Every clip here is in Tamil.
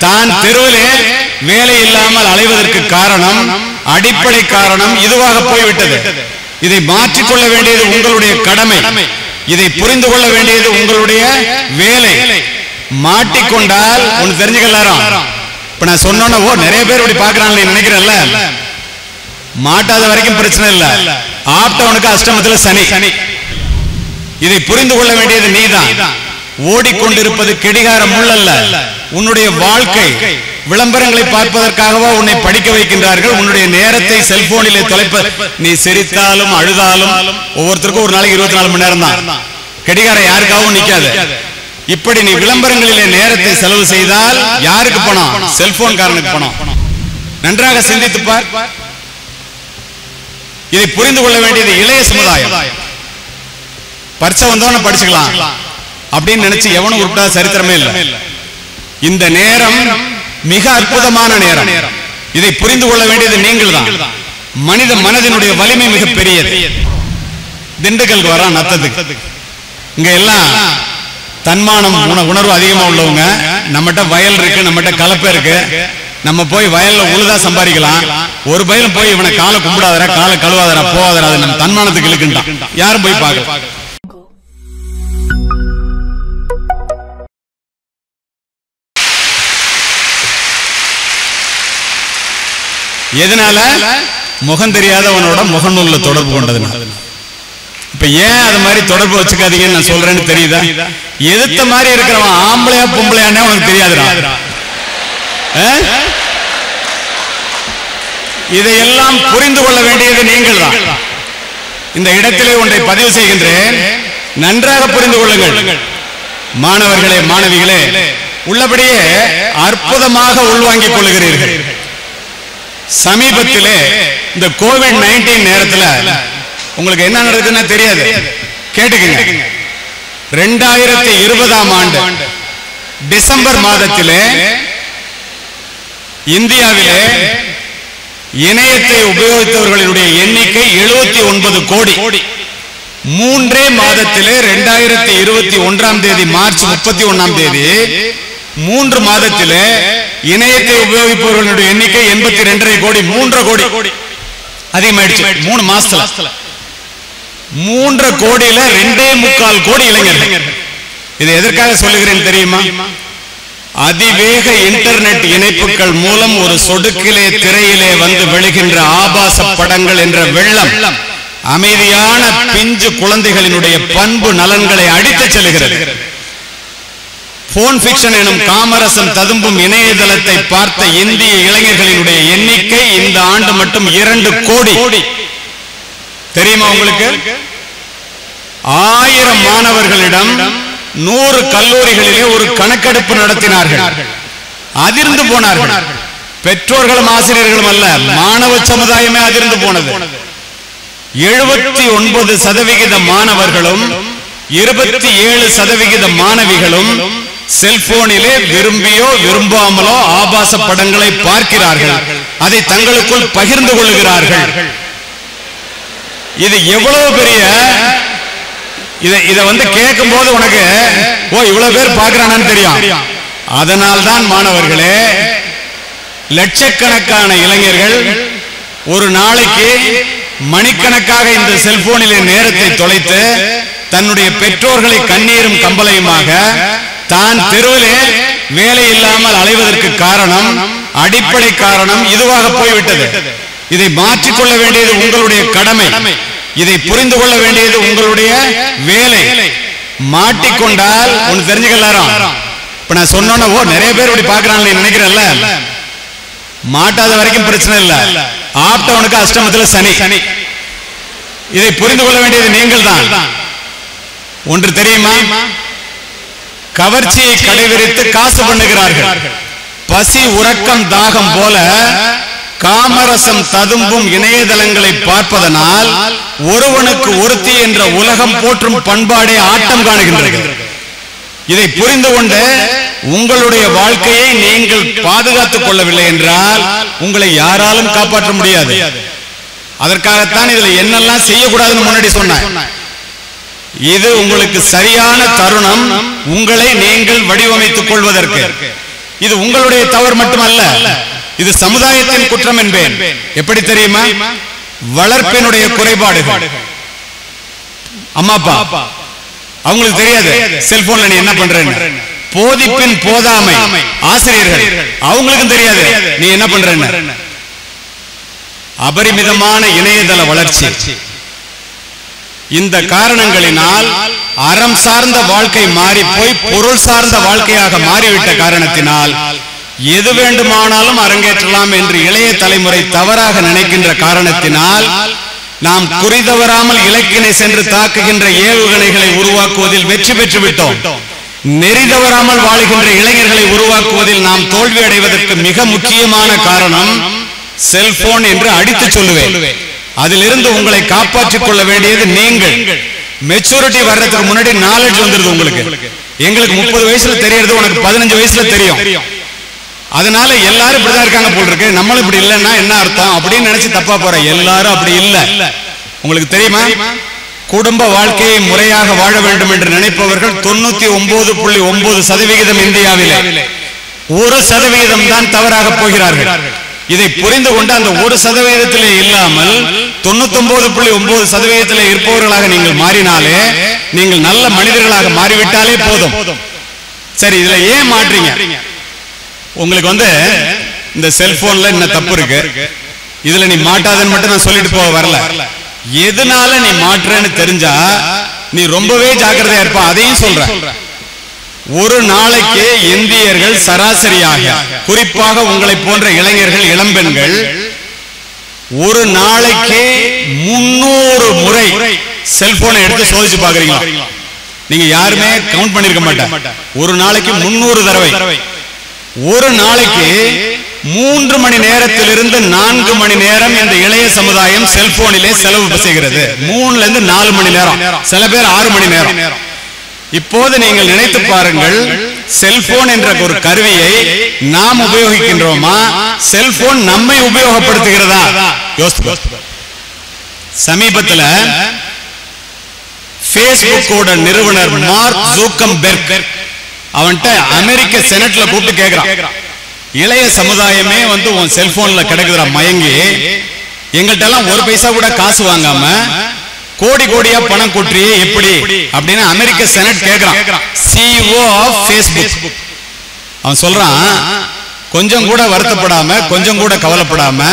தான் தெருவிலே வேலை இல்லாமல் அலைவதற்கு காரணம் அடிப்படை காரணம் இதுவாக போய்விட்டது இதை மாற்றிக்கொள்ள வேண்டியது உங்களுடைய கடமை இதை புரிந்து கொள்ள வேண்டியது உங்களுடைய வேலை மாட்டிக்கொண்டால் ஒன்னு தெரிஞ்சுக்கலாம் இப்ப நான் சொன்னோன்னா ஓ நிறைய பேர் இப்படி பாக்குறாங்க நினைக்கிறேன்ல மாட்டாத வரைக்கும் பிரச்சனை இல்ல ஆப்டவனுக்கு அஷ்டமத்துல சனி இதை புரிந்து கொள்ள வேண்டியது நீதான் ஓடிக்கொண்டிருப்பது கெடிகார முள்ளல்ல உன்னுடைய வாழ்க்கை விளம்பரங்களை பார்ப்பதற்காகவா உன்னை படிக்க வைக்கின்றார்கள் உன்னுடைய நேரத்தை செல்போனிலே தொலைப்ப நீ சிரித்தாலும் அழுதாலும் ஒவ்வொருத்தருக்கும் ஒரு நாளைக்கு இருபத்தி நாலு மணி நேரம் தான் கெடிகாரம் யாருக்காகவும் நிக்காது இப்படி நீ விளம்பரங்களிலே நேரத்தை செலவு செய்தால் யாருக்கு பணம் செல்போன் காரனுக்கு பணம் நன்றாக சிந்தித்து பார் இதை புரிந்து கொள்ள வேண்டியது இளைய சமுதாயம் பரிச்சை வந்தவன படிச்சுக்கலாம் அப்படின்னு நினைச்சு எவனும் உருட்டா சரித்திரமே இல்லை இந்த நேரம் மிக அற்புதமான நேரம் இதை புரிந்து கொள்ள வேண்டியது நீங்கள் தான் மனித மனதினுடைய வலிமை மிக பெரியது திண்டுக்கலுக்கு வரான் நத்தத்துக்கு இங்க எல்லாம் தன்மானம் உண- உணர்வு அதிகமா உள்ளவங்க நம்மகிட்ட வயல் இருக்கு நம்மகிட்ட கலப்பை இருக்கு நம்ம போய் வயல்ல உழுதா சம்பாதிக்கலாம் ஒரு பயிலும் போய் இவனை காலை கும்பிடாதரா காலை கழுவாதரா போவாதரா அது நம்ம தன்மானத்துக்கு இழுக்குன்ட்டான் யாரும் போய் பார்க்க எதனால முகம் தெரியாதவனோட முகநூல்ல தொடர்பு கொண்டதுனால இப்ப ஏன் அது மாதிரி தொடர்பு வச்சுக்காதீங்கன்னு நான் சொல்றேன்னு தெரியுதா எதிர்த்த மாதிரி இருக்கிறவன் ஆம்பளையா பொம்பளையானே உனக்கு தெரியாதுடா ஆ? இதையெல்லாம் புரிந்து கொள்ள வேண்டியது நீங்கள் தான் இந்த இடத்திலே ஒன்றை பதிவு செய்கின்றேன் நன்றாக புரிந்து கொள்ளுங்கள் மாணவர்களே மாணவிகளே உள்ளபடியே அற்புதமாக உள்வாங்கிக் கொள்ளுகிறீர்கள் சமீபத்திலே இந்த கோவிட் நைன்டீன் நேரத்துல உங்களுக்கு என்ன நடக்குதுன்னா தெரியாது கேட்டுக்கங்க ரெண்டாயிரத்தி இருபதாம் ஆண்டு டிசம்பர் மாதத்திலே இந்தியாவிலே இணையத்தை உபயோகித்தவர்களுடைய எண்ணிக்கை எழுபத்தி ஒன்பது கோடி மூன்றே மாதத்திலே ரெண்டாயிரத்தி இருபத்தி ஒன்றாம் தேதி மார்ச் முப்பத்தி ஒன்னாம் தேதி மூன்று மாதத்திலே இணையத்தை உபயோகிப்பவர்களுடைய எண்ணிக்கை எண்பத்தி ரெண்டரை கோடி மூன்றரை கோடி அதிகமாயிடுச்சு மூணு மாசத்துல மூன்றரை கோடியில ரெண்டே முக்கால் கோடி இளைஞர்கள் இது எதற்காக சொல்லுகிறேன் தெரியுமா அதிவேக இன்டர்நெட் இணைப்புகள் மூலம் ஒரு சொடுக்கிலே திரையிலே வந்து விழுகின்ற ஆபாச படங்கள் என்ற வெள்ளம் அமைதியான பிஞ்சு குழந்தைகளினுடைய பண்பு நலன்களை அடித்துச் செல்கிறது போன் பிக்ஷன் எனும் காமரசம் ததும்பும் இணையதளத்தை பார்த்த இந்திய இளைஞர்களினுடைய எண்ணிக்கை இந்த ஆண்டு மட்டும் இரண்டு கோடி தெரியுமா உங்களுக்கு ஆயிரம் மாணவர்களிடம் நூறு கல்லூரிகளிலே ஒரு கணக்கெடுப்பு நடத்தினார்கள் அதிர்ந்து போனார்கள் பெற்றோர்களும் ஆசிரியர்களும் அல்ல மாணவ சமுதாயமே அதிர்ந்து போனது எழுபத்தி ஒன்பது சதவிகித மாணவர்களும் இருபத்தி ஏழு சதவிகித மாணவிகளும் செல்போனிலே விரும்பியோ விரும்பாமலோ ஆபாச படங்களை பார்க்கிறார்கள் அதை தங்களுக்குள் பகிர்ந்து கொள்ளுகிறார்கள் இது எவ்வளவு பெரிய இத இத வந்து கேட்கும் போது உனக்கு ஓ இவ்வளவு பேர் பார்க்கறானான்னு தெரியும் அதனால்தான் மாணவர்களே லட்சக்கணக்கான இளைஞர்கள் ஒரு நாளைக்கு மணிக்கணக்காக இந்த செல்போனிலே நேரத்தை தொலைத்து தன்னுடைய பெற்றோர்களை கண்ணீரும் கம்பளையுமாக தான் தெருவிலே வேலை இல்லாமல் அலைவதற்கு காரணம் அடிப்படை காரணம் இதுவாக போய்விட்டது இதை மாற்றிக்கொள்ள வேண்டியது உங்களுடைய கடமை இதை புரிந்து கொள்ள வேண்டியது உங்களுடைய வேலை மாட்டிக்கொண்டால் ஒன்னு தெரிஞ்சுக்கலாம் இப்ப நான் சொன்னோன்னா ஓ நிறைய பேர் இப்படி பாக்குறாங்க நினைக்கிறேன்ல மாட்டாத வரைக்கும் பிரச்சனை இல்ல ஆப்டவனுக்கு அஷ்டமத்துல சனி இதை புரிந்து கொள்ள வேண்டியது நீங்கள் தான் ஒன்று தெரியுமா கவர்ச்சியை கடைபிடித்து காசு பண்ணுகிறார்கள் பசி உறக்கம் தாகம் போல காமரசம் ததும்பும் இணையதளங்களை பார்ப்பதனால் ஒருவனுக்கு ஒருத்தி என்ற உலகம் போற்றும் பண்பாடே ஆட்டம் காணுகின்றது இதை புரிந்து கொண்டு உங்களுடைய வாழ்க்கையை நீங்கள் பாதுகாத்துக் கொள்ளவில்லை என்றால் உங்களை யாராலும் காப்பாற்ற முடியாது அதற்காகத்தான் இதுல என்னெல்லாம் செய்யக்கூடாதுன்னு முன்னாடி சொன்னேன் இது உங்களுக்கு சரியான தருணம் உங்களை நீங்கள் வடிவமைத்துக் கொள்வதற்கு இது உங்களுடைய தவறு மட்டுமல்ல இது சமுதாயத்தின் குற்றம் என்பேன் எப்படி தெரியுமா வளர்ப்பினுடைய குறைபாடுகள் அம்மா அப்பா அவங்களுக்கு தெரியாது செல்போன்ல நீ என்ன பண்றேன்னு போதிப்பின் போதாமை ஆசிரியர்கள் அவங்களுக்கும் தெரியாது நீ என்ன பண்றேன்னு அபரிமிதமான இணையதள வளர்ச்சி இந்த காரணங்களினால் அறம் சார்ந்த வாழ்க்கை மாறி போய் பொருள் சார்ந்த வாழ்க்கையாக மாறிவிட்ட காரணத்தினால் எது வேண்டுமானாலும் அரங்கேற்றலாம் என்று இளைய தலைமுறை தவறாக நினைக்கின்ற காரணத்தினால் நாம் குறிதவராமல் இலக்கினை சென்று தாக்குகின்ற ஏவுகணைகளை உருவாக்குவதில் வெற்றி பெற்று விட்டோம் நெறி தவறாமல் வாழுகின்ற இளைஞர்களை உருவாக்குவதில் நாம் தோல்வி அடைவதற்கு மிக முக்கியமான காரணம் செல்போன் என்று அடித்து சொல்லுவேன் அதிலிருந்து உங்களை காப்பாற்றிக் கொள்ள வேண்டியது நீங்கள் மெச்சூரிட்டி வர்றதுக்கு முன்னாடி நாலேஜ் வந்துருது உங்களுக்கு எங்களுக்கு முப்பது வயசுல தெரியறது உனக்கு பதினஞ்சு வயசுல தெரியும் அதனால எல்லாரும் இப்படிதான் இருக்காங்க போல் இருக்கு நம்மளும் இப்படி இல்லைன்னா என்ன அர்த்தம் அப்படின்னு நினைச்சு தப்பா போற எல்லாரும் அப்படி இல்ல உங்களுக்கு தெரியுமா குடும்ப வாழ்க்கையை முறையாக வாழ வேண்டும் என்று நினைப்பவர்கள் தொண்ணூத்தி ஒன்பது புள்ளி ஒன்பது சதவிகிதம் இந்தியாவிலே ஒரு சதவிகிதம் தான் தவறாக போகிறார்கள் இதை புரிந்து கொண்டு அந்த ஒரு சதவீதத்திலே இல்லாமல் தொண்ணூத்தி ஒன்பது புள்ளி ஒன்பது சதவீதத்திலே இருப்பவர்களாக நீங்கள் மாறினாலே நீங்கள் நல்ல மனிதர்களாக மாறிவிட்டாலே போதும் சரி இதுல ஏன் மாற்றீங்க உங்களுக்கு வந்து இந்த செல்போன்ல என்ன தப்பு இருக்கு இதுல நீ மாட்டாதன்னு மட்டும் நான் சொல்லிட்டு போக வரல எதனால நீ மாற்றுறன்னு தெரிஞ்சா நீ ரொம்பவே ஜாக்கிரதையா இருப்ப அதையும் சொல்ற ஒரு நாளைக்கு இந்தியர்கள் சராசரியாக குறிப்பாக உங்களை போன்ற இளைஞர்கள் இளம்பெண்கள் ஒரு நாளைக்கு முன்னூறு முறை செல்போனை எடுத்து சோதிச்சு பாக்குறீங்களா நீங்க யாருமே கவுண்ட் பண்ணிருக்க மாட்டேன் ஒரு நாளைக்கு முன்னூறு தடவை ஒரு நாளைக்கு மூன்று மணி நேரத்திலிருந்து நான்கு மணி நேரம் இந்த இளைய சமுதாயம் செல்போனிலே செலவு செய்கிறது மூணுல இருந்து நாலு மணி நேரம் சில பேர் ஆறு மணி நேரம் இப்போது நீங்கள் நினைத்து பாருங்கள் செல்போன் என்ற ஒரு கருவியை நாம் உபயோகிக்கின்றோமா செல்போன் நம்மை உபயோகப்படுத்துகிறதா யோசித்து சமீபத்தில் பேஸ்புக்கோட நிறுவனர் மார்க் ஜூக்கம்பெர்க் அவன்கிட்ட அமெரிக்க செனட்ல கூப்பிட்டு கேக்குறான் இளைய சமுதாயமே வந்து உன் செல்போன்ல கிடைக்குதுடா மயங்கி எங்கள்கிட்ட எல்லாம் ஒரு பைசா கூட காசு வாங்காம கோடி கோடியா பணம் கொட்டுறியே எப்படி அப்படின்னு அமெரிக்க செனட் கேக்குறான் சிஓ ஆஃப் பேஸ்புக் அவன் சொல்றான் கொஞ்சம் கூட வருத்தப்படாம கொஞ்சம் கூட கவலைப்படாம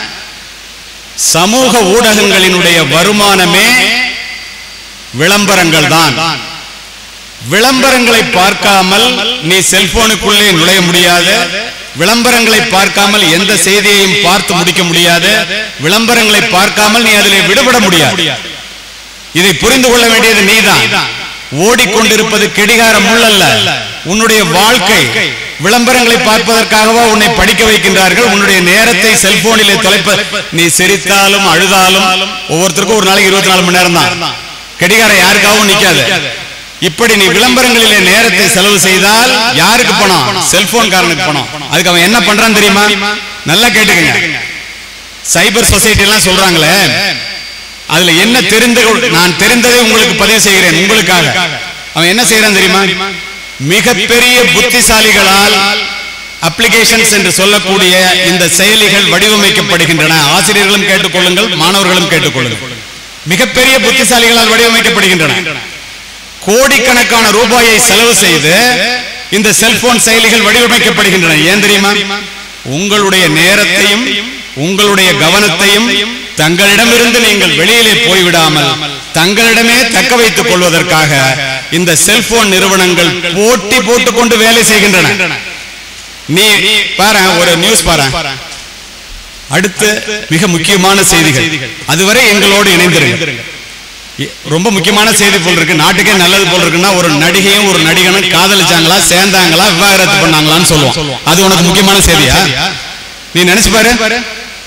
சமூக ஊடகங்களினுடைய வருமானமே விளம்பரங்கள் தான் விளம்பரங்களை பார்க்காமல் நீ செல்போனுக்குள்ளே நுழைய முடியாது விளம்பரங்களை பார்க்காமல் எந்த செய்தியையும் பார்த்து முடிக்க முடியாது விளம்பரங்களை பார்க்காமல் நீ அதிலே விடுபட முடியாது இதை புரிந்து கொள்ள வேண்டியது நீதான் ஓடிக்கொண்டிருப்பது கெடிகார முள்ளல்ல உன்னுடைய வாழ்க்கை விளம்பரங்களை பார்ப்பதற்காகவா உன்னை படிக்க வைக்கின்றார்கள் உன்னுடைய நேரத்தை செல்போனிலே தொலைப்ப நீ சிரித்தாலும் அழுதாலும் ஒவ்வொருத்தருக்கும் ஒரு நாளைக்கு இருபத்தி நாலு மணி நேரம் தான் கெடிகாரம் யாருக்காகவும் நிக்காது இப்படி நீ விளம்பரங்களிலே நேரத்தை செலவு செய்தால் யாருக்கு பணம் செல்போன் காரனுக்கு பணம் அதுக்கு அவன் என்ன பண்றான் தெரியுமா நல்லா கேட்டுக்கங்க சைபர் சொசைட்டி எல்லாம் சொல்றாங்களே அதுல என்ன தெரிந்து நான் தெரிந்ததை உங்களுக்கு பதிவு செய்கிறேன் உங்களுக்காக அவன் என்ன செய்யறான் தெரியுமா மிகப்பெரிய புத்திசாலிகளால் அப்ளிகேஷன்ஸ் என்று சொல்லக்கூடிய இந்த செயலிகள் வடிவமைக்கப்படுகின்றன ஆசிரியர்களும் கேட்டுக்கொள்ளுங்கள் மாணவர்களும் கேட்டுக்கொள்ளுங்கள் மிகப்பெரிய புத்திசாலிகளால் வடிவமைக்கப்படுகின்றன கோடிக்கணக்கான ரூபாயை செலவு செய்து இந்த செல்போன் செயலிகள் வடிவமைக்கப்படுகின்றன ஏன் தெரியுமா உங்களுடைய நேரத்தையும் உங்களுடைய கவனத்தையும் தங்களிடமிருந்து நீங்கள் வெளியிலே போய்விடாமல் தங்களிடமே தக்க வைத்துக் கொள்வதற்காக இந்த செல்போன் நிறுவனங்கள் போட்டி போட்டுக் கொண்டு வேலை செய்கின்றன நீ பாரு ஒரு நியூஸ் பாரு அடுத்து மிக முக்கியமான செய்திகள் அதுவரை எங்களோடு இணைந்திருங்க ரொம்ப முக்கியமான செய்தி போல் இருக்கு நாட்டுக்கே நல்லது போல் இருக்குன்னா ஒரு நடிகையும் ஒரு நடிகனும் காதலிச்சாங்களா சேர்ந்தாங்களா விவாகரத்து பண்ணாங்களான்னு சொல்லுவோம் அது உனக்கு முக்கியமான செய்தியா நீ நினைச்சு பாரு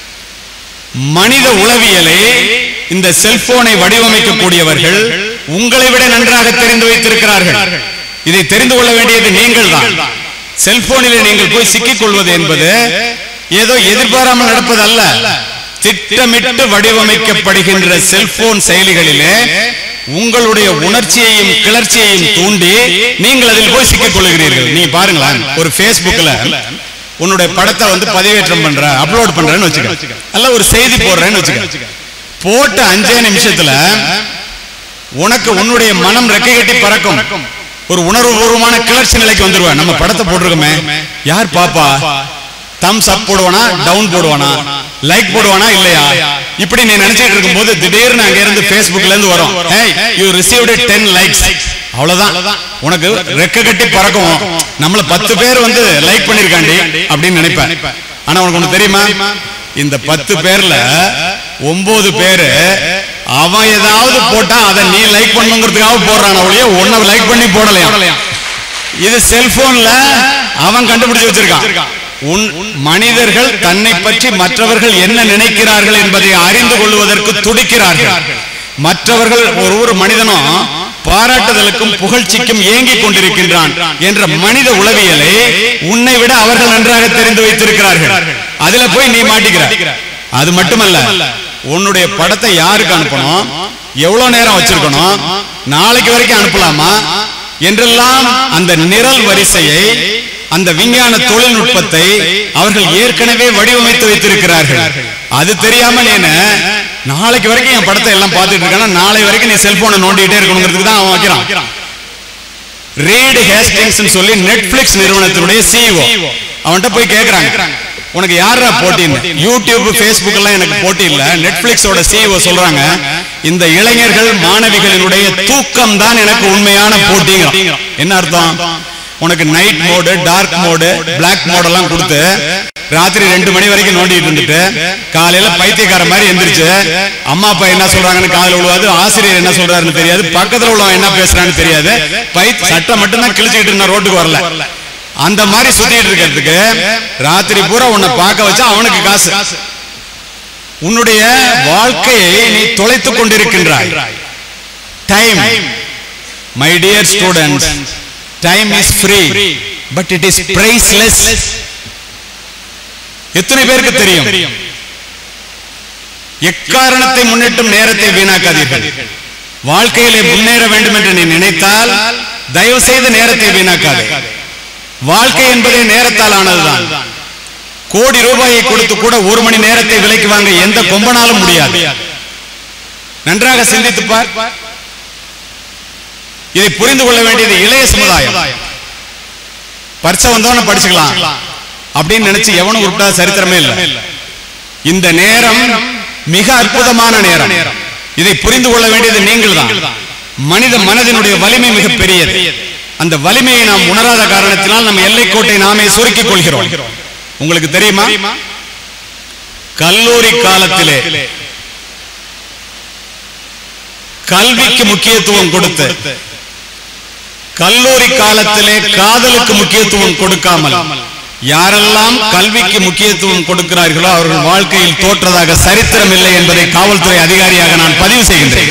மனித உளவியலை இந்த செல்போனை வடிவமைக்கக்கூடியவர்கள் உங்களை விட நன்றாக தெரிந்து வைத்திருக்கிறார்கள் இதை தெரிந்து கொள்ள வேண்டியது நீங்கள் தான் செல்போனிலே நீங்கள் போய் சிக்கிக் கொள்வது என்பது ஏதோ எதிர்பாராமல் நடப்பது அல்ல திட்டமிட்டு வடிவமைக்கப்படுகின்ற செல்போன் செயலிகளிலே உங்களுடைய உணர்ச்சியையும் கிளர்ச்சியையும் தூண்டி நீங்கள் அதில் போய் சிக்கிக் கொள்ளுகிறீர்கள் நீங்க பாருங்களேன் ஒரு Facebookல உன்னுடைய படத்தை வந்து பதிவேற்றம் பண்ற அப்லோட் பண்றேன்னு வச்சுக்க அல்ல ஒரு செய்தி போடுறேன்னு வச்சுக்க போட்ட அஞ்சே நிமிஷத்துல உனக்கு உன்னுடைய மனம் ரெக்கை கட்டி பறக்கும் ஒரு உணர்வுபூர்வமான கிளர்ச்சி நிலைக்கு வந்துருவ நம்ம படத்தை போட்டிருக்கோமே யார் பாப்பா தம்ஸ் அப் போடுவானா டவுன் போடுவானா லைக் போடுவானா இல்லையா இப்படி நீ நினைச்சிட்டு இருக்கும்போது திடீர்னு அங்க இருந்து Facebookல இருந்து வரும் hey you received 10 likes அவ்வளவுதான் உனக்கு ரெக்க கட்டி பறக்கும் நம்மள பத்து பேர் வந்து லைக் பண்ணிருக்காண்டி அப்படின்னு நினைப்பேன் ஆனா உனக்கு ஒண்ணு தெரியுமா இந்த பத்து பேர்ல ஒன்பது பேரு அவன் ஏதாவது போட்டா அதை நீ லைக் பண்ணுங்கிறதுக்காக போடுறான் ஒழிய உன்னை லைக் பண்ணி போடலையா இது செல்போன்ல அவன் கண்டுபிடிச்சு வச்சிருக்கான் உன் மனிதர்கள் தன்னை பற்றி மற்றவர்கள் என்ன நினைக்கிறார்கள் என்பதை அறிந்து கொள்வதற்கு துடிக்கிறார்கள் மற்றவர்கள் ஒரு ஒரு மனிதனும் பாராட்டுதலுக்கும் புகழ்ச்சிக்கும் ஏங்கிக் கொண்டிருக்கின்றான் என்ற மனித உளவியலை உன்னை விட அவர்கள் நன்றாக தெரிந்து வைத்திருக்கிறார்கள் அதுல போய் நீ மாட்டிக்கிற அது மட்டுமல்ல உன்னுடைய படத்தை யாருக்கு அனுப்பணும் எவ்வளவு நேரம் வச்சிருக்கணும் நாளைக்கு வரைக்கும் அனுப்பலாமா என்றெல்லாம் அந்த நிரல் வரிசையை அந்த விஞ்ஞான தொழில்நுட்பத்தை அவர்கள் ஏற்கனவே வடிவமைத்து வைத்திருக்கிறார்கள் அது தெரியாம நீ என்ன நாளைக்கு வரைக்கும் என் படத்தை எல்லாம் பார்த்துட்டு இருக்கானா நாளை வரைக்கும் நீ செல்போனை நோண்டிட்டே இருக்கணுங்கிறதுக்கு தான் அவன் வைக்கிறான் ரீட் ஹேஸ்டிங்ஸ் சொல்லி நெட்ஃபிளிக்ஸ் நிறுவனத்தினுடைய சிஇஓ அவன்கிட்ட போய் கேக்குறாங்க உனக்கு யாரா போட்டின்னு யூடியூப் ஃபேஸ்புக் எல்லாம் எனக்கு போட்டி இல்ல நெட்ஃபிளிக்ஸோட சிஇஓ சொல்றாங்க இந்த இளைஞர்கள் மாணவிகளினுடைய தூக்கம் தான் எனக்கு உண்மையான போட்டிங்கிறான் என்ன அர்த்தம் உனக்கு night mode dark mode black mode எல்லாம் கொடுத்து ராத்திரி ரெண்டு மணி வரைக்கும் நோண்டிட்டு இருந்துட்டு காலையில பைத்தியக்கார மாதிரி எந்திரிச்சு அம்மா அப்பா என்ன சொல்றாங்கன்னு காலையில விழுவாது ஆசிரியர் என்ன சொல்றாருன்னு தெரியாது பக்கத்துல உள்ளவன் என்ன பேசுறான்னு தெரியாது பை சட்டை மட்டும் தான் கிழிச்சுக்கிட்டு இருந்தா ரோட்டுக்கு வரல அந்த மாதிரி சுத்திட்டு இருக்கிறதுக்கு ராத்திரி பூரா உன்னை பார்க்க வச்சா அவனுக்கு காசு உன்னுடைய வாழ்க்கையை நீ தொலைத்துக் கொண்டிருக்கின்றாய் time my dear students time is free but it is priceless எத்தனை பேருக்கு தெரியும் எக்காரணத்தை முன்னிட்டும் நேரத்தை வீணாக்காதீர்கள் வாழ்க்கையிலே முன்னேற வேண்டும் என்று நீ நினைத்தால் தயவு செய்து நேரத்தை வீணாக்காதே வாழ்க்கை என்பதே நேரத்தால் ஆனதுதான் கோடி ரூபாயை கொடுத்து கூட ஒரு மணி நேரத்தை விலைக்கு வாங்க எந்த கொம்பனாலும் முடியாது நன்றாக சிந்தித்து பார் இதை புரிந்து கொள்ள வேண்டியது இளைய சமுதாயம் பரிசை வந்தவன படிச்சுக்கலாம் அப்படின்னு நினைச்சு எவனும் உருட்டா சரித்திரமே இல்லை இந்த நேரம் மிக அற்புதமான நேரம் இதை புரிந்து கொள்ள வேண்டியது நீங்கள் தான் மனித மனதினுடைய வலிமை மிக பெரியது அந்த வலிமையை நாம் உணராத காரணத்தினால் நம்ம எல்லைக்கோட்டை நாமே சுருக்கிக் கொள்கிறோம் உங்களுக்கு தெரியுமா கல்லூரி காலத்திலே கல்விக்கு முக்கியத்துவம் கொடுத்து கல்லூரி காலத்திலே காதலுக்கு முக்கியத்துவம் கொடுக்காமல் யாரெல்லாம் கல்விக்கு முக்கியத்துவம் கொடுக்கிறார்களோ அவர்கள் வாழ்க்கையில் தோற்றதாக சரித்திரம் இல்லை என்பதை காவல்துறை அதிகாரியாக நான் பதிவு செய்கின்றேன்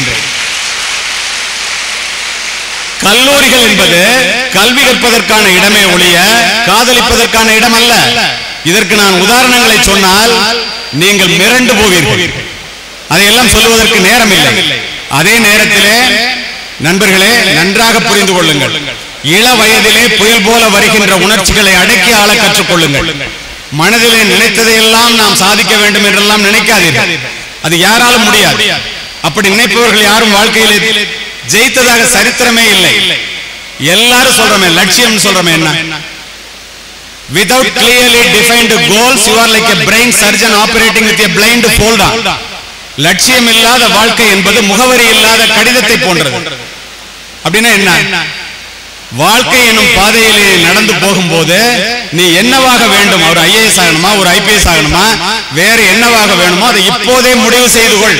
கல்லூரிகள் என்பது கல்வி கற்பதற்கான இடமே ஒழிய காதலிப்பதற்கான இடம் அல்ல இதற்கு நான் உதாரணங்களை சொன்னால் நீங்கள் மிரண்டு போவீர்கள் அதையெல்லாம் சொல்லுவதற்கு நேரம் இல்லை அதே நேரத்திலே நண்பர்களே நன்றாக புரிந்து கொள்ளுங்கள் இள வயதிலே புயல் போல வருகின்ற உணர்ச்சிகளை அடக்கி ஆள கற்றுக் கொள்ளுங்கள் மனதிலே நினைத்ததையெல்லாம் நாம் சாதிக்க வேண்டும் என்றெல்லாம் நினைக்காதீர்கள் அது யாராலும் முடியாது அப்படி நினைப்பவர்கள் யாரும் வாழ்க்கையிலே ஜெயித்ததாக சரித்திரமே இல்லை எல்லாரும் சொல்றோமே லட்சியம் சொல்றோமே என்ன without clearly defined goals you are like a brain surgeon operating with a blind folder லட்சியம் இல்லாத வாழ்க்கை என்பது முகவரி இல்லாத கடிதத்தை போன்றது அப்படின்னா என்ன வாழ்க்கை எனும் பாதையிலே நடந்து போகும்போது நீ என்னவாக வேண்டும் ஒரு ஐஏஎஸ் ஆகணுமா ஒரு ஐபிஎஸ் ஆகணுமா வேற என்னவாக வேணுமோ அதை இப்போதே முடிவு செய்து கொள்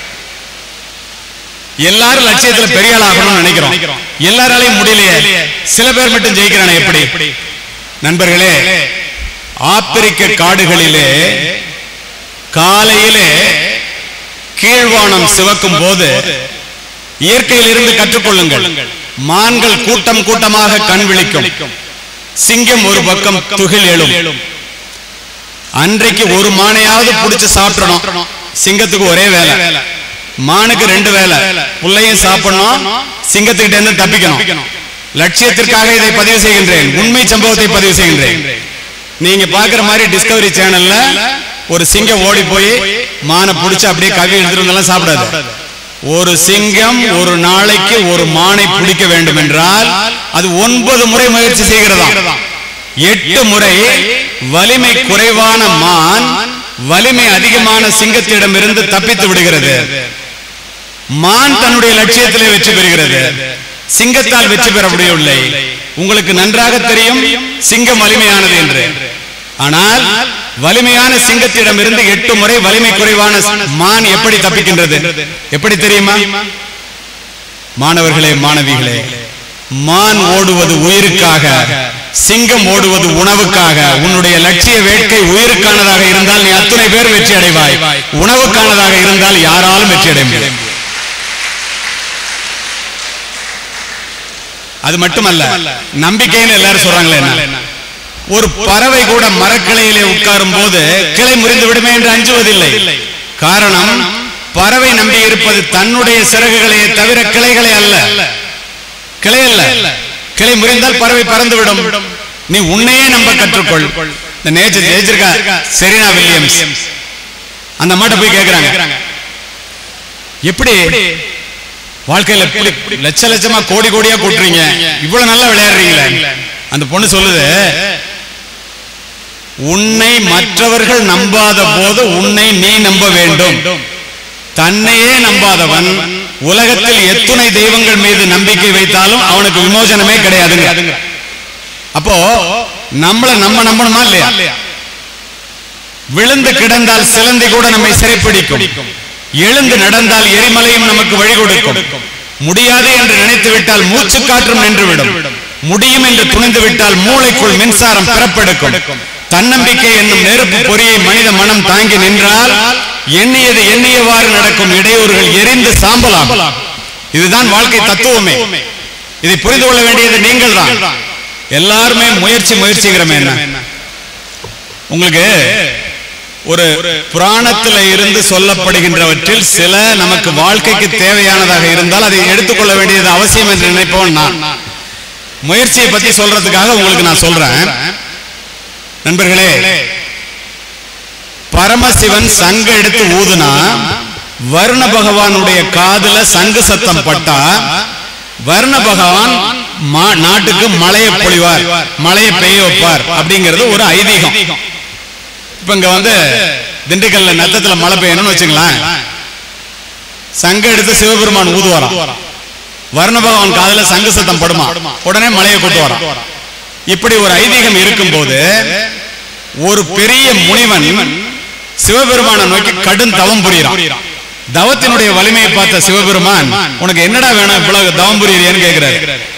எல்லாரும் லட்சியத்துல பெரிய ஆள் ஆகணும்னு நினைக்கிறோம் எல்லாராலையும் முடியலையே சில பேர் மட்டும் ஜெயிக்கிறானே எப்படி நண்பர்களே ஆப்பிரிக்க காடுகளிலே காலையிலே கீழ்வானம் சிவக்கும் போது இயற்கையில் இருந்து கற்றுக்கொள்ளுங்கள் மான்கள் கூட்டம் கூட்டமாக கண் விழிக்கும் சிங்கம் ஒரு பக்கம் துகில் எழும் அன்றைக்கு ஒரு மானையாவது புடிச்சு சாப்பிடணும் சிங்கத்துக்கு ஒரே வேலை மானுக்கு ரெண்டு வேலை புள்ளையும் சாப்பிடணும் சிங்கத்துக்கிட்ட இருந்து தப்பிக்கணும் லட்சியத்திற்காக இதை பதிவு செய்கின்றேன் உண்மை சம்பவத்தை பதிவு செய்கின்றேன் நீங்க பாக்குற மாதிரி டிஸ்கவரி சேனல்ல ஒரு சிங்கம் ஓடி போய் மானை பிடிச்சு அப்படியே கவி எடுத்துட்டு சாப்பிடாது ஒரு சிங்கம் ஒரு நாளைக்கு ஒரு மானை பிடிக்க வேண்டும் என்றால் அது ஒன்பது முறை முயற்சி செய்கிறதா எட்டு முறை வலிமை குறைவான மான் வலிமை அதிகமான சிங்கத்திடமிருந்து தப்பித்து விடுகிறது மான் தன்னுடைய லட்சியத்திலே வெற்றி பெறுகிறது சிங்கத்தால் வெற்றி பெற முடியவில்லை உங்களுக்கு நன்றாக தெரியும் சிங்கம் வலிமையானது என்று ஆனால் வலிமையான சிங்கத்திடம் இருந்து எட்டு முறை வலிமை குறைவான மான் எப்படி தப்பிக்கின்றது எப்படி தெரியுமா மாணவர்களே மாணவிகளே மான் ஓடுவது உயிருக்காக சிங்கம் ஓடுவது உணவுக்காக உன்னுடைய லட்சிய வேட்கை உயிருக்கானதாக இருந்தால் நீ அத்துணை பேர் வெற்றி அடைவாய் உணவுக்கானதாக இருந்தால் யாராலும் வெற்றி அடைய முடியும் அது மட்டுமல்ல நம்பிக்கைன்னு எல்லாரும் சொல்றாங்களே என்ன ஒரு பறவை கூட மரக்கிளையிலே உட்காரும் போது கிளை முறிந்து விடுமே என்று அஞ்சுவதில்லை காரணம் பறவை நம்பி இருப்பது தன்னுடைய சிறகுகளையே தவிர கிளைகளை அல்ல கிளை அல்ல கிளை முறிந்தால் பறவை பறந்து விடும் நீ உன்னையே நம்ப கற்றுக்கொள் இந்த நேச்சர் ஜெயிச்சிருக்கா செரினா வில்லியம்ஸ் அந்த மாட்ட போய் கேக்குறாங்க எப்படி வாழ்க்கையில எப்படி லட்ச லட்சமா கோடி கோடியா கூட்டுறீங்க இவ்வளவு நல்லா விளையாடுறீங்களே அந்த பொண்ணு சொல்லுது உன்னை மற்றவர்கள் நம்பாத போது உன்னை நீ நம்ப வேண்டும் தன்னையே நம்பாதவன் உலகத்தில் எத்துணை தெய்வங்கள் மீது நம்பிக்கை வைத்தாலும் அவனுக்கு விமோசனமே கிடையாதுங்க அப்போ நம்மள நம்ம நம்பணுமா இல்லையா விழுந்து கிடந்தால் சிலந்தி கூட நம்மை சிறைப்பிடிக்கும் எழுந்து நடந்தால் எரிமலையும் நமக்கு வழி கொடுக்கும் முடியாது என்று நினைத்து விட்டால் மூச்சு காற்றும் நின்றுவிடும் முடியும் என்று துணிந்து விட்டால் மூளைக்குள் மின்சாரம் பிறப்பெடுக்கும் தன்னம்பிக்கை என்னும் நெருப்பு பொறியை மனித மனம் தாங்கி நின்றால் எண்ணியது எண்ணியவாறு நடக்கும் இடையூறுகள் எரிந்து சாம்பலாம் இதுதான் வாழ்க்கை தத்துவமே இதை புரிந்து கொள்ள வேண்டியது நீங்கள் தான் எல்லாருமே முயற்சி முயற்சிங்கிறமே என்ன உங்களுக்கு ஒரு புராணத்துல இருந்து சொல்லப்படுகின்றவற்றில் சில நமக்கு வாழ்க்கைக்கு தேவையானதாக இருந்தால் அதை எடுத்துக்கொள்ள வேண்டியது அவசியம் என்று நினைப்பவன் நான் முயற்சியை பத்தி சொல்றதுக்காக உங்களுக்கு நான் சொல்றேன் நண்பர்களே பரமசிவன் சங்க எடுத்து ஊதுனா வருண பகவானுடைய காதுல சங்கு சத்தம் பட்டா வருண பகவான் மா- நாட்டுக்கு மழையை பொழிவார் மழையை பெய்ய வைப்பார் அப்படிங்கிறது ஒரு ஐதீகம் இப்ப இங்க வந்து திண்டுக்கல்ல நத்தத்துல மழை பெய்யணும்னு வச்சுங்களேன் சங்க எடுத்து சிவபெருமான் ஊதுவாராம் வருண பகவான் காதுல சங்கு சத்தம் படுமா உடனே மழையை கொண்டு வரான் இப்படி ஒரு ஐதீகம் இருக்கும்போது ஒரு பெரிய முனிவன் சிவபெருமானை நோக்கி கடும் தவம் புரியுறான் தவத்தினுடைய வலிமையை பார்த்த சிவபெருமான் உனக்கு என்னடா வேணும் இவ்வளவு தவம் புரியறியன்னு கேக்குறாரு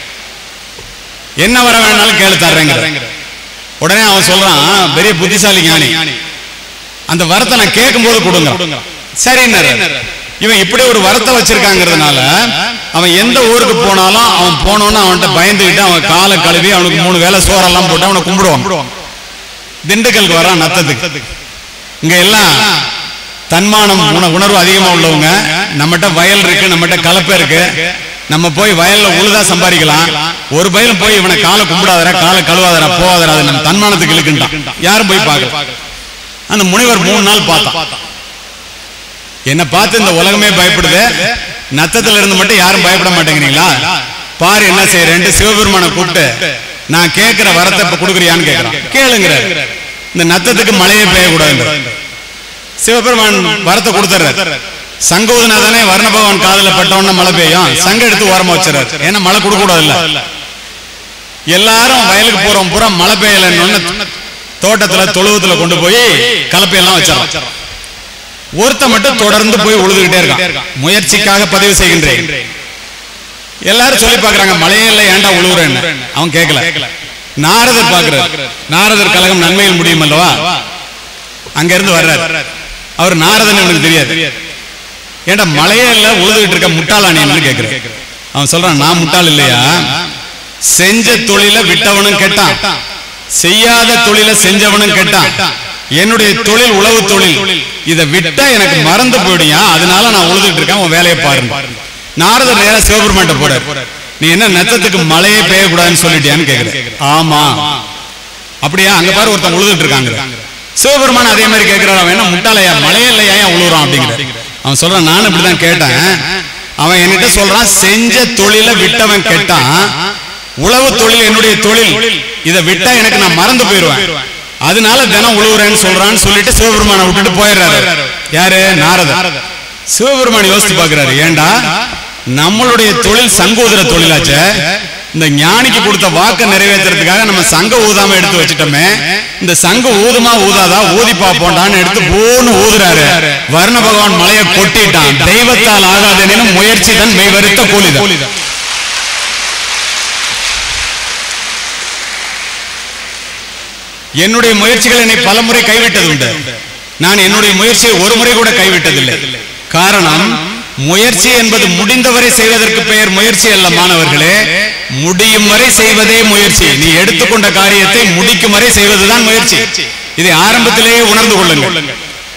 என்ன வர வேணாலும் கேளு தர்றேங்க உடனே அவன் சொல்றான் பெரிய புத்திசாலி ஞானி அந்த வரத்தை நான் கேட்கும் போது கொடுங்க சரின்னாரு இவன் இப்படி ஒரு வரத்தை வச்சிருக்காங்கிறதுனால அவன் எந்த ஊருக்கு போனாலும் அவன் போனோன்னு அவன்கிட்ட பயந்துகிட்டு அவன் காலை கழுவி அவனுக்கு மூணு வேளை சோறெல்லாம் போட்டு அவனை கும்பிடுவான் திண்டுக்கலுக்கு வரான் நத்தத்துக்கு இங்க எல்லாம் தன்மானம் உண- உணர்வு அதிகமா உள்ளவங்க நம்மகிட்ட வயல் இருக்கு நம்மகிட்ட கலப்பை இருக்கு நம்ம போய் வயல்ல உழுதா சம்பாதிக்கலாம் ஒரு பயிலும் போய் இவனை காலை கும்பிடாதரா காலை கழுவாதரா போவாதரா அது நம்ம தன்மானத்துக்கு இழுக்குண்டான் யாரும் போய் பார்க்கல அந்த முனிவர் மூணு நாள் பார்த்தான் என்ன பார்த்து இந்த உலகமே பயப்படுது நத்தத்துல இருந்து மட்டும் யாரும் பயப்பட மாட்டேங்கிறீங்களா பாரு என்ன செய்யறேன் சிவபெருமானை கூப்பிட்டு நான் கேட்கிற வரத்தை இப்ப கொடுக்குறியான்னு கேட்கிறான் கேளுங்கிற இந்த நத்தத்துக்கு மழையே பெய்யக்கூடாது சிவபெருமான் வரத்தை கொடுத்துறாரு சங்கோதனா தானே வர்ண பகவான் காதுல பட்டவன மழை பெய்யும் சங்க எடுத்து ஓரமா வச்சிடறாரு ஏன்னா மழை கொடுக்க கூடாது எல்லாரும் வயலுக்கு போறோம் பூரா மழை பெய்யலன்னு தோட்டத்துல தொழுவத்துல கொண்டு போய் கலப்பையெல்லாம் வச்சிடறான் ஒருத்த மட்டும் தொடர்ந்து போய் உழுதுகிட்டே இருக்கான் முயற்சிக்காக பதிவு செய்கின்றேன் எல்லாரும் சொல்லி பாக்குறாங்க மழையே இல்லை ஏன்டா உழுவுறேன்னு அவன் கேட்கல நாரதர் பாக்குறாரு நாரதர் கழகம் நன்மையில் முடியும் அல்லவா அங்க இருந்து வர்றாரு அவர் நாரதன் எனக்கு தெரியாது ஏன்டா மழையே இல்ல உழுதுகிட்டு இருக்க முட்டாளானியன்னு கேக்குறேன் அவன் சொல்றான் நான் முட்டாள் இல்லையா செஞ்ச தொழில விட்டவனும் கெட்டான் செய்யாத தொழில செஞ்சவனும் கெட்டான் என்னுடைய தொழில் உழவு தொழில் இதை விட்டா எனக்கு மறந்து போயிடுயா அதனால நான் உழுதுட்டு இருக்கேன் உன் வேலையை பாருங்க நாரதர் நேரா சிவபெருமான்ட்ட போறார் நீ என்ன நத்தத்துக்கு மழையே பெய்யக்கூடாதுன்னு சொல்லிட்டியான்னு கேக்குறேன் ஆமா அப்படியா அங்க பாரு ஒருத்தன் உழுதுட்டு இருக்காங்க சிவபெருமான் அதே மாதிரி கேட்கிறான் அவன் என்ன முட்டாளையா மழையே இல்லையா ஏன் உழுவுறான் அப்படிங்கிற அவன் சொல்றான் நானும் இப்படிதான் கேட்டேன் அவன் என்கிட்ட சொல்றான் செஞ்ச தொழில விட்டவன் கேட்டான் உழவு தொழில் என்னுடைய தொழில் இதை விட்டா எனக்கு நான் மறந்து போயிருவேன் அதனால தினம் உழுவுறேன்னு சொல்றான்னு சொல்லிட்டு சிவபெருமானை விட்டுட்டு போயிடுறாரு யாரு நாரதர் சிவபெருமான் யோசிச்சு பாக்குறாரு ஏண்டா நம்மளுடைய தொழில் சங்கோதர தொழிலாச்சே இந்த ஞானிக்கு கொடுத்த வாக்க நிறைவேற்றுறதுக்காக நம்ம சங்க ஊதாம எடுத்து வச்சுட்டோமே இந்த சங்க ஊதுமா ஊதாதா ஊதி பாப்போண்டான்னு எடுத்து போன்னு ஊதுறாரு வர்ண பகவான் மலையை கொட்டிட்டான் தெய்வத்தால் ஆகாதெனும் முயற்சி தன் மெய் வருத்த கூலிதான் என்னுடைய முயற்சிகள் என்னை பலமுறை கைவிட்டது உண்டு நான் என்னுடைய முயற்சியை ஒரு முறை கூட கைவிட்டதில்லை காரணம் முயற்சி என்பது முடிந்தவரை செய்வதற்கு பெயர் முயற்சி அல்ல மாணவர்களே முடியும் வரை செய்வதே முயற்சி நீ எடுத்துக்கொண்ட காரியத்தை முடிக்கும் வரை செய்வதுதான் முயற்சி இதை ஆரம்பத்திலேயே உணர்ந்து கொள்ளுங்கள்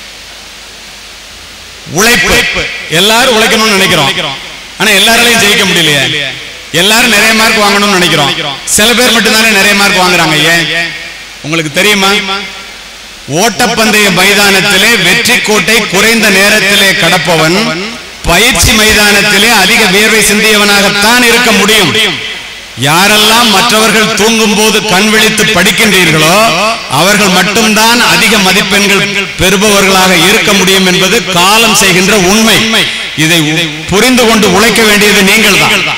உழைப்பு எல்லாரும் உழைக்கணும்னு நினைக்கிறோம் ஆனா எல்லாராலையும் ஜெயிக்க முடியலையே எல்லாரும் நிறைய மார்க் வாங்கணும்னு நினைக்கிறோம் சில பேர் மட்டும்தானே நிறைய மார்க் வாங்குறாங்க ஏன் உங்களுக்கு தெரியுமா ஓட்டப்பந்தய மைதானத்திலே வெற்றி கோட்டை குறைந்த நேரத்திலே கடப்பவன் பயிற்சி மைதானத்திலே அதிக வியர்வை சிந்தியவனாகத்தான் இருக்க முடியும் யாரெல்லாம் மற்றவர்கள் தூங்கும் போது கண் விழித்து படிக்கின்றீர்களோ அவர்கள் மட்டும்தான் அதிக மதிப்பெண்கள் பெறுபவர்களாக இருக்க முடியும் என்பது காலம் செய்கின்ற உண்மை இதை புரிந்து கொண்டு உழைக்க வேண்டியது நீங்கள் தான்